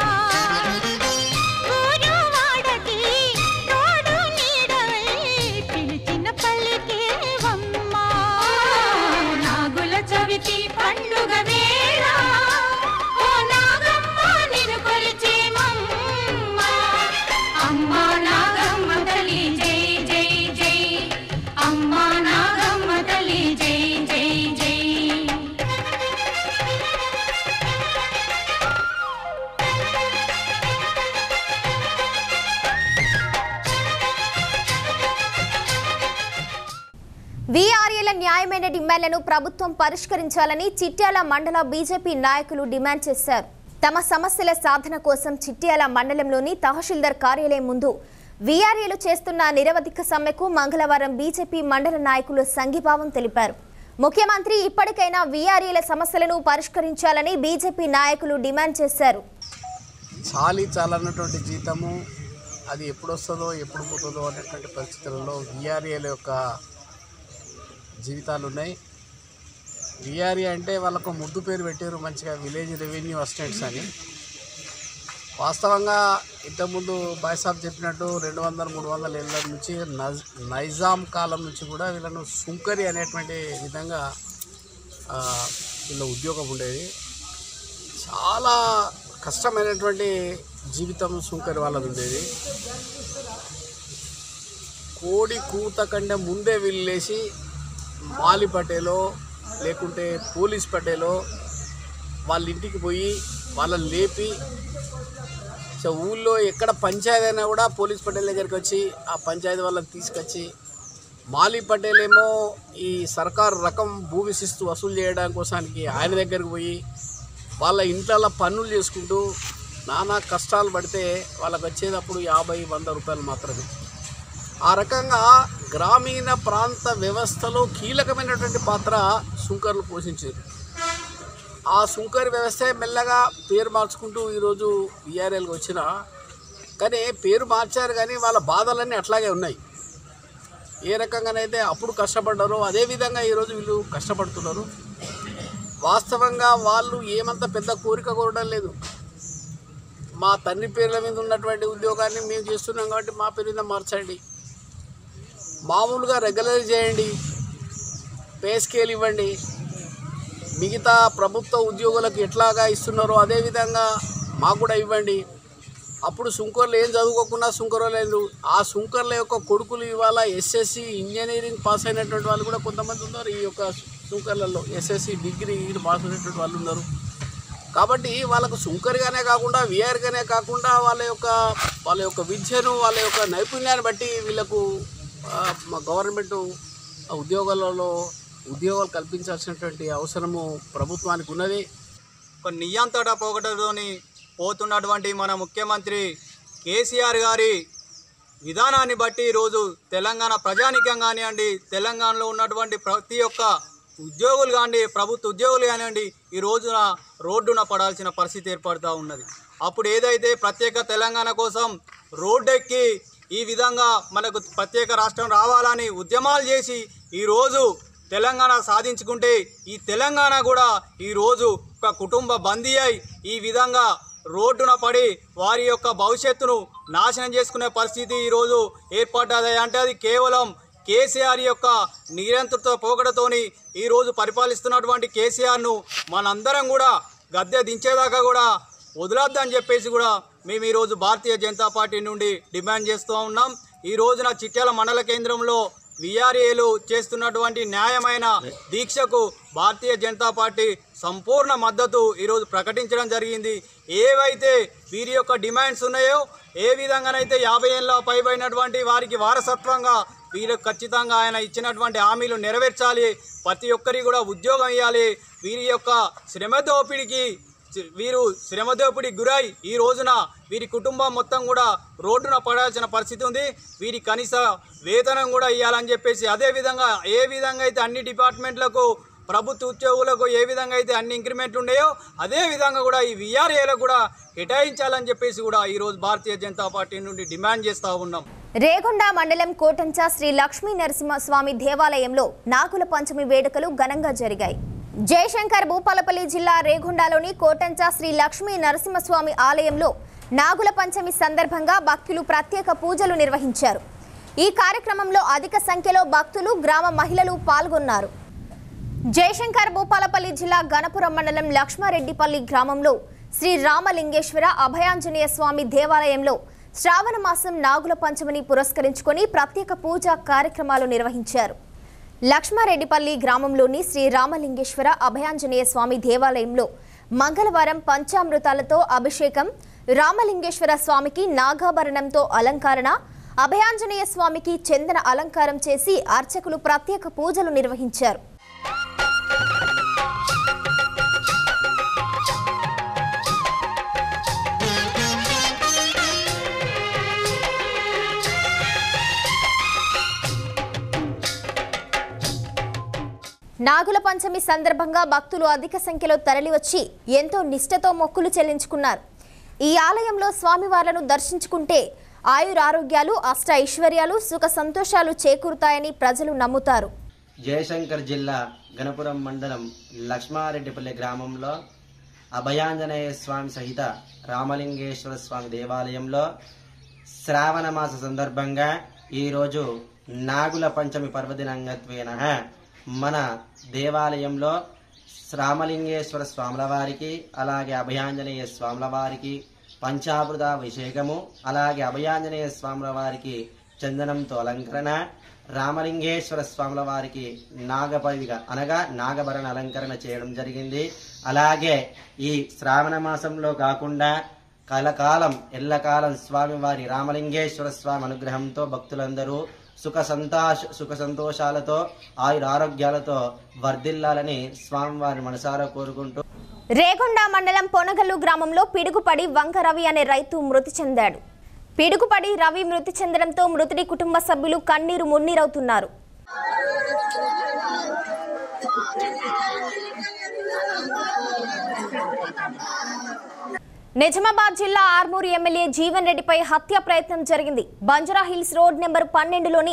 ఊరు వాడకి తోడు నీడవై పిలిచిన పలికేవమ్మ నాగుల చవితి పండుగ వేళ ఓ నాగమ్మ నిన్ను కొలిచేమమ్మ అమ్మ నాగమ్మ తల్లి జై జై జై అమ్మ నాగమ్మ తల్లి జై జై జై వీఆర్ఏల న్యాయమైన డిమాండ్లను ప్రభుత్వం పరిష్కరించాలని చిట్యాల మండల బీజేపీ నాయకులు డిమాండ్ చేశారు తమ సమస్యల సాధన కోసం చిట్యాల మండలంలోని తహసీల్దార్ కార్యాలయం ముందు వీఆర్ఏలు చేస్తున్న నిరవధిక సమ్మెకు మంగళవారం బీజేపీ మండల నాయకులు సంఘీభావం తెలిపారు ముఖ్యమంత్రి ఇప్పటికైనా వీఆర్ఏల సమస్యలను పరిష్కరించాలని బీజేపీ నాయకులు డిమాండ్ చేశారు చాలీ చాలన్నటువంటి జీతము అది ఎప్పుడు వస్తుందో ఎప్పుడు పోతుందో అనేటువంటి పరిస్థితులలో విఆర్ఏల యొక్క జీవితాలు ఉన్నాయి విఆర్ఏ అంటే వాళ్ళకు ముద్దు పేరు పెట్టారు మంచిగా విలేజ్ రెవెన్యూ అసిస్టెంట్స్ అని వాస్తవంగా ఇంతకుముందు బాయ్సాబ్ చెప్పినట్టు రెండు వందల మూడు వందల ఏళ్ళ నుంచి నజ్ నైజాం కాలం నుంచి కూడా వీళ్ళను సుంకరి అనేటువంటి విధంగా ఆ, వీళ్ళ ఉద్యోగం ఉండేది చాలా కష్టమైనటువంటి జీవితం సుంకరి వాళ్ళది ఉండేది కోడి కూత కంటే ముందే వీళ్ళు లేచి మాలి పటేలో లేకుంటే పోలీస్ పటేలో వాళ్ళ ఇంటికి పోయి వాళ్ళని లేపి సో ఊళ్ళో ఎక్కడ పంచాయతీ అయినా కూడా పోలీస్ పటేల్ దగ్గరికి వచ్చి ఆ పంచాయతీ వాళ్ళని తీసుకొచ్చి మాలి పటేల్ ఏమో ఈ సర్కారు రకం భూ విశిస్తు వసూలు చేయడం కోసానికి ఆయన దగ్గరికి పోయి వాళ్ళ ఇంట్లో పన్నులు చేసుకుంటూ నానా కష్టాలు పడితే వాళ్ళకి వచ్చేటప్పుడు యాభై వంద రూపాయలు మాత్రమే ఆ రకంగా గ్రామీణ ప్రాంత వ్యవస్థలో కీలకమైనటువంటి పాత్ర సుంకర్లు పోషించారు ఆ సుంకర్ వ్యవస్థ మెల్లగా పేరు మార్చుకుంటూ ఈరోజు విఆర్ఎల్కి వచ్చిన కానీ పేరు మార్చారు కానీ వాళ్ళ బాధలన్నీ అట్లాగే ఉన్నాయి ఏ రకంగానైతే అప్పుడు కష్టపడ్డారో అదే విధంగా ఈరోజు వీళ్ళు కష్టపడుతున్నారు వాస్తవంగా వాళ్ళు ఏమంత పెద్ద కోరిక కోరడం లేదు మా తండ్రి పేర్ల మీద ఉన్నటువంటి ఉద్యోగాన్ని మేము చేస్తున్నాం కాబట్టి మా పేరు మీద మార్చండి మామూలుగా రెగ్యులర్ చేయండి పే స్కేల్ ఇవ్వండి మిగతా ప్రభుత్వ ఉద్యోగులకు ఎట్లాగా ఇస్తున్నారో అదే విధంగా మాకు కూడా ఇవ్వండి అప్పుడు సుంకర్లు ఏం చదువుకోకుండా సుంకర్లు లేదు ఆ సుంకర్ల యొక్క కొడుకులు ఇవాళ ఎస్ఎస్సి ఇంజనీరింగ్ పాస్ అయినటువంటి వాళ్ళు కూడా కొంతమంది ఉన్నారు ఈ యొక్క సుంకర్లలో ఎస్ఎస్సి డిగ్రీ పాస్ అయినటువంటి వాళ్ళు ఉన్నారు కాబట్టి వాళ్ళకు సుంకరిగానే కాకుండా విఆర్గానే కాకుండా వాళ్ళ యొక్క వాళ్ళ యొక్క విద్యను వాళ్ళ యొక్క నైపుణ్యాన్ని బట్టి వీళ్ళకు ఆ, మా గవర్నమెంట్ ఉద్యోగాలలో ఉద్యోగాలు కల్పించాల్సినటువంటి అవసరము ప్రభుత్వానికి ఉన్నది ఒక నియంతట పోగొట్టలోని పోతున్నటువంటి మన ముఖ్యమంత్రి కేసీఆర్ గారి విధానాన్ని బట్టి ఈరోజు తెలంగాణ ప్రజానికం కానివ్వండి తెలంగాణలో ఉన్నటువంటి ప్రతి ఒక్క ఉద్యోగులు కానివ్వండి ప్రభుత్వ ఉద్యోగులు కానివ్వండి ఈ రోజున రోడ్డున పడాల్సిన పరిస్థితి ఏర్పడుతూ ఉన్నది అప్పుడు ఏదైతే ప్రత్యేక తెలంగాణ కోసం రోడ్డెక్కి ఈ విధంగా మనకు ప్రత్యేక రాష్ట్రం రావాలని ఉద్యమాలు చేసి ఈరోజు తెలంగాణ సాధించుకుంటే ఈ తెలంగాణ కూడా ఈరోజు ఒక కుటుంబ బందీ అయి ఈ విధంగా రోడ్డున పడి వారి యొక్క భవిష్యత్తును నాశనం చేసుకునే పరిస్థితి ఈరోజు ఏర్పడ్డది అంటే అది కేవలం కేసీఆర్ యొక్క నిరంతృత్వ పోకడతోని ఈరోజు పరిపాలిస్తున్నటువంటి కేసీఆర్ను మనందరం కూడా గద్దె దించేదాకా కూడా వదలొద్దని చెప్పేసి కూడా మేము ఈరోజు భారతీయ జనతా పార్టీ నుండి డిమాండ్ చేస్తూ ఉన్నాం ఈ రోజున చిట్యాల మండల కేంద్రంలో విఆర్ఏలు చేస్తున్నటువంటి న్యాయమైన దీక్షకు భారతీయ జనతా పార్టీ సంపూర్ణ మద్దతు ఈరోజు ప్రకటించడం జరిగింది ఏవైతే వీరి యొక్క డిమాండ్స్ ఉన్నాయో ఏ విధంగానైతే యాభై ఏళ్ళ పైబడినటువంటి వారికి వారసత్వంగా వీరికి ఖచ్చితంగా ఆయన ఇచ్చినటువంటి హామీలు నెరవేర్చాలి ప్రతి ఒక్కరికి కూడా ఉద్యోగం ఇవ్వాలి వీరి యొక్క శ్రమ దోపిడికి వీరు శ్రమదోపిడికి గురై ఈ రోజున వీరి కుటుంబం మొత్తం కూడా రోడ్డున పడాల్సిన పరిస్థితి ఉంది వీరి కనీస వేతనం కూడా ఇవ్వాలని చెప్పేసి అదే విధంగా ఏ విధంగా అయితే అన్ని డిపార్ట్మెంట్లకు ప్రభుత్వ ఉద్యోగులకు ఏ విధంగా అయితే అన్ని ఇంక్రిమెంట్లు ఉన్నాయో అదే విధంగా కూడా ఈ విఆర్ఏలకు కూడా కేటాయించాలని చెప్పేసి కూడా ఈరోజు భారతీయ జనతా పార్టీ నుండి డిమాండ్ చేస్తూ ఉన్నాం రేగొండ మండలం కోటంచ శ్రీ లక్ష్మీ నరసింహస్వామి దేవాలయంలో నాగుల పంచమి వేడుకలు ఘనంగా జరిగాయి జయశంకర్ భూపాలపల్లి జిల్లా రేగొండలోని కోటంచ శ్రీ లక్ష్మీ నరసింహస్వామి ఆలయంలో నాగుల పంచమి సందర్భంగా భక్తులు ప్రత్యేక పూజలు నిర్వహించారు ఈ కార్యక్రమంలో అధిక సంఖ్యలో భక్తులు గ్రామ మహిళలు పాల్గొన్నారు జయశంకర్ భూపాలపల్లి జిల్లా గణపురం మండలం లక్ష్మారెడ్డిపల్లి గ్రామంలో శ్రీ రామలింగేశ్వర అభయాంజనేయ స్వామి దేవాలయంలో శ్రావణ మాసం నాగుల పంచమిని పురస్కరించుకొని ప్రత్యేక పూజా కార్యక్రమాలు నిర్వహించారు లక్ష్మారెడ్డిపల్లి గ్రామంలోని శ్రీ రామలింగేశ్వర అభయాంజనేయ స్వామి దేవాలయంలో మంగళవారం పంచామృతాలతో అభిషేకం రామలింగేశ్వర స్వామికి నాగాభరణంతో అలంకరణ అభయాంజనేయ స్వామికి చందన అలంకారం చేసి అర్చకులు ప్రత్యేక పూజలు నిర్వహించారు నాగుల పంచమి సందర్భంగా భక్తులు అధిక సంఖ్యలో తరలివచ్చి ఎంతో నిష్ఠతో మొక్కులు చెల్లించుకున్నారు ఈ ఆలయంలో స్వామివార్లను దర్శించుకుంటే ఆయురారోగ్యాలు అష్ట ఐశ్వర్యాలు సుఖ సంతోషాలు చేకూరుతాయని ప్రజలు నమ్ముతారు జయశంకర్ జిల్లా గణపురం మండలం లక్ష్మారెడ్డిపల్లి గ్రామంలో అభయాంజనేయ స్వామి సహిత రామలింగేశ్వర స్వామి దేవాలయంలో శ్రావణ మాస సందర్భంగా ఈరోజు నాగుల పంచమి పర్వదినంగత్వేన మన దేవాలయంలో రామలింగేశ్వర స్వాముల వారికి అలాగే అభయాంజనేయ స్వాముల వారికి పంచామృత అభిషేకము అలాగే అభయాంజనేయ స్వాముల వారికి చందనంతో అలంకరణ రామలింగేశ్వర స్వాముల వారికి నాగపవిగా అనగా నాగభరణ అలంకరణ చేయడం జరిగింది అలాగే ఈ శ్రావణ మాసంలో కాకుండా కలకాలం ఎల్లకాలం స్వామివారి రామలింగేశ్వర స్వామి అనుగ్రహంతో భక్తులందరూ సుఖ సంతోష సుఖ సంతోషాలతో ఆయుర ఆరోగ్యాలతో వర్ధిల్లాలని స్వామివారి మనసారా కోరుకుంటూ రేగొండ మండలం పొనగల్లు గ్రామంలో పిడుగుపడి వంక రవి అనే రైతు మృతి చెందాడు పిడుగుపడి రవి మృతి చెందడంతో మృతుడి కుటుంబ సభ్యులు కన్నీరు మున్నీరవుతున్నారు నిజామాబాద్ జిల్లా ఆర్మూరు ఎమ్మెల్యే జీవన్ రెడ్డిపై హత్య ప్రయత్నం జరిగింది బంజారా హిల్స్ రోడ్ నెంబర్ పన్నెండులోని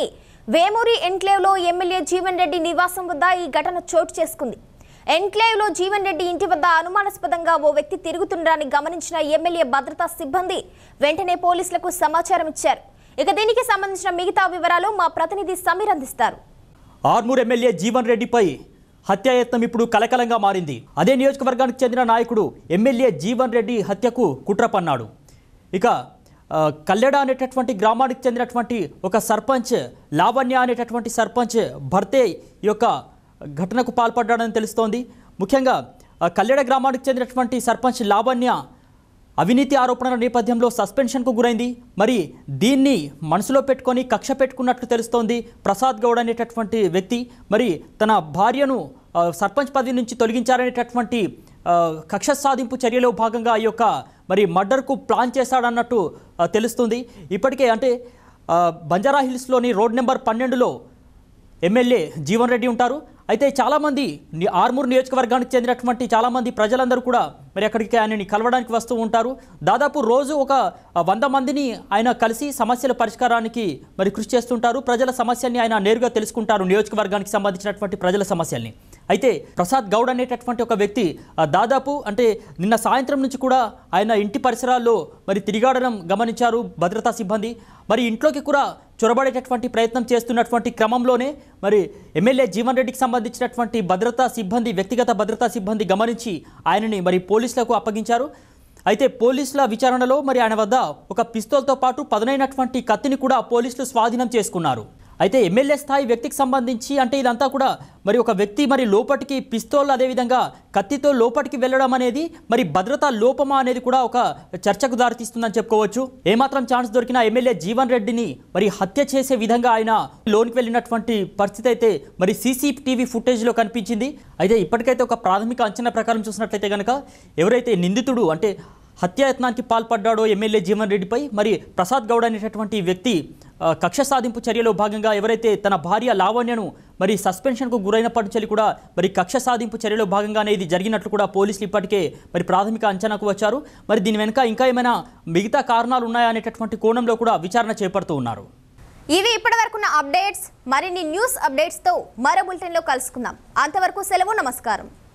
వేమూరి ఎన్క్లేవ్లో ఎమ్మెల్యే జీవన్ రెడ్డి నివాసం వద్ద ఈ ఘటన చోటు చేసుకుంది ఎన్క్లేవ్లో జీవన్ రెడ్డి ఇంటి వద్ద అనుమానాస్పదంగా ఓ వ్యక్తి తిరుగుతుండడాన్ని గమనించిన ఎమ్మెల్యే భద్రతా సిబ్బంది వెంటనే పోలీసులకు సమాచారం ఇచ్చారు ఇక దీనికి సంబంధించిన మిగతా వివరాలు మా ప్రతినిధి సమీర్ అందిస్తారు ఆర్మూర్ ఎమ్మెల్యే జీవన్ రెడ్డిపై హత్యాయత్నం ఇప్పుడు కలకలంగా మారింది అదే నియోజకవర్గానికి చెందిన నాయకుడు ఎమ్మెల్యే జీవన్ రెడ్డి హత్యకు కుట్ర పన్నాడు ఇక ఆ, కల్లెడ అనేటటువంటి గ్రామానికి చెందినటువంటి ఒక సర్పంచ్ లావణ్య అనేటటువంటి సర్పంచ్ భర్తే ఈ యొక్క ఘటనకు పాల్పడ్డాడని తెలుస్తోంది ముఖ్యంగా ఆ, కల్లెడ గ్రామానికి చెందినటువంటి సర్పంచ్ లావణ్య అవినీతి ఆరోపణల నేపథ్యంలో సస్పెన్షన్కు గురైంది మరి దీన్ని మనసులో పెట్టుకొని కక్ష పెట్టుకున్నట్లు తెలుస్తోంది ప్రసాద్ గౌడ్ అనేటటువంటి వ్యక్తి మరి తన భార్యను ఆ, సర్పంచ్ పదవి నుంచి తొలగించారనేటటువంటి ఆ, కక్ష సాధింపు చర్యలో భాగంగా ఈ యొక్క మరి మర్డర్కు ప్లాన్ చేశాడన్నట్టు ఆ, తెలుస్తుంది ఇప్పటికే అంటే ఆ, బంజారా హిల్స్లోని రోడ్ నెంబర్ పన్నెండులో ఎమ్మెల్యే జీవన్ రెడ్డి ఉంటారు అయితే చాలామంది ని- ఆర్మూర్ నియోజకవర్గానికి చెందినటువంటి చాలామంది ప్రజలందరూ కూడా మరి అక్కడికి ఆయనని కలవడానికి వస్తూ ఉంటారు దాదాపు రోజు ఒక ఆ, వంద మందిని ఆయన కలిసి సమస్యల పరిష్కారానికి మరి కృషి చేస్తుంటారు ప్రజల సమస్యల్ని ఆయన నేరుగా తెలుసుకుంటారు నియోజకవర్గానికి సంబంధించినటువంటి ప్రజల సమస్యల్ని అయితే ప్రసాద్ గౌడ్ అనేటటువంటి ఒక వ్యక్తి ఆ, దాదాపు అంటే నిన్న సాయంత్రం నుంచి కూడా ఆయన ఇంటి పరిసరాల్లో మరి తిరిగాడడం గమనించారు భద్రతా సిబ్బంది మరి ఇంట్లోకి కూడా చొరబడేటటువంటి ప్రయత్నం చేస్తున్నటువంటి క్రమంలోనే మరి ఎమ్మెల్యే జీవన్ రెడ్డికి సంబంధించినటువంటి భద్రతా సిబ్బంది వ్యక్తిగత భద్రతా సిబ్బంది గమనించి ఆయనని మరి పోలీసులకు అప్పగించారు అయితే పోలీసుల విచారణలో మరి ఆయన వద్ద ఒక పిస్తోల్తో పాటు పదునైనటువంటి కత్తిని కూడా పోలీసులు స్వాధీనం చేసుకున్నారు అయితే ఎమ్మెల్యే స్థాయి వ్యక్తికి సంబంధించి అంటే ఇదంతా కూడా మరి ఒక వ్యక్తి మరి లోపటికి పిస్తోల్ అదేవిధంగా కత్తితో లోపటికి వెళ్ళడం అనేది మరి భద్రతా లోపమా అనేది కూడా ఒక చర్చకు దారితీస్తుందని చెప్పుకోవచ్చు ఏమాత్రం ఛాన్స్ దొరికినా ఎమ్మెల్యే జీవన్ రెడ్డిని మరి హత్య చేసే విధంగా ఆయన లోనికి వెళ్ళినటువంటి పరిస్థితి అయితే మరి సీసీటీవీ ఫుటేజ్లో కనిపించింది అయితే ఇప్పటికైతే ఒక ప్రాథమిక అంచనా ప్రకారం చూసినట్లయితే కనుక ఎవరైతే నిందితుడు అంటే హత్యాయత్నానికి పాల్పడ్డాడో ఎమ్మెల్యే జీవన్ రెడ్డిపై మరి ప్రసాద్ గౌడ్ అనేటటువంటి వ్యక్తి ఆ, కక్ష సాధింపు చర్యలో భాగంగా ఎవరైతే తన భార్య లావణ్యను మరి సస్పెన్షన్కు గురైనప్పటి నుంచి కూడా మరి కక్ష సాధింపు చర్యలో భాగంగానే ఇది జరిగినట్లు కూడా పోలీసులు ఇప్పటికే మరి ప్రాథమిక అంచనాకు వచ్చారు మరి దీని వెనుక ఇంకా ఏమైనా మిగతా కారణాలు ఉన్నాయా అనేటటువంటి కోణంలో కూడా విచారణ చేపడుతూ ఉన్నారు ఇవి ఇప్పటివరకున్న అప్డేట్స్ మరిన్ని న్యూస్ అప్డేట్స్తో మరో బులెటిన్లో కలుసుకుందాం అంతవరకు సెలవు నమస్కారం